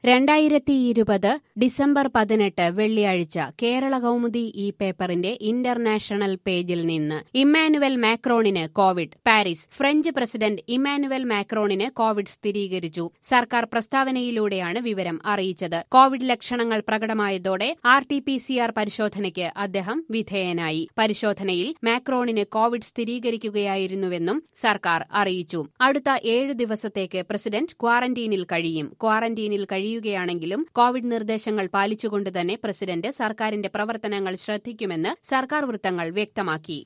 രണ്ടായിരത്തി ഇരുപത് ഡിസംബർ പതിനെട്ട് വെള്ളിയാഴ്ച കേരള കൗമുദി ഈ പേപ്പറിന്റെ ഇന്റർനാഷണൽ പേജിൽ നിന്ന് ഇമ്മാനുവൽ മാക്രോണിന് Covid Paris French president Emmanuel മാക്രോണിന് കോവിഡ് സ്ഥിരീകരിച്ചു സർക്കാർ പ്രസ്താവനയിലൂടെയാണ് വിവരം അറിയിച്ചത് കോവിഡ് ലക്ഷണങ്ങൾ പ്രകടമായതോടെ R T P C R പരിശോധനയ്ക്ക് അദ്ദേഹം വിധേയനായി പരിശോധനയിൽ മാക്രോണിന് കോവിഡ് സ്ഥിരീകരിക്കുകയായിരുന്നുവെന്നും സർക്കാർ അറിയിച്ചു അടുത്ത ഏഴു ദിവസത്തേക്ക് പ്രസിഡന്റ് ക്വാറന്റീനിൽ കഴിയും ക്വാറന്റീനിൽ കഴിയുകയാണെങ്കിലും കോവിഡ് നിർദ്ദേശങ്ങൾ പാലിച്ചുകൊണ്ട് തന്നെ പ്രസിഡന്റ് സർക്കാരിന്റെ പ്രവർത്തനങ്ങൾ ശ്രദ്ധിക്കുമെന്ന് സർക്കാർ വൃത്തങ്ങൾ വ്യക്തമാക്കി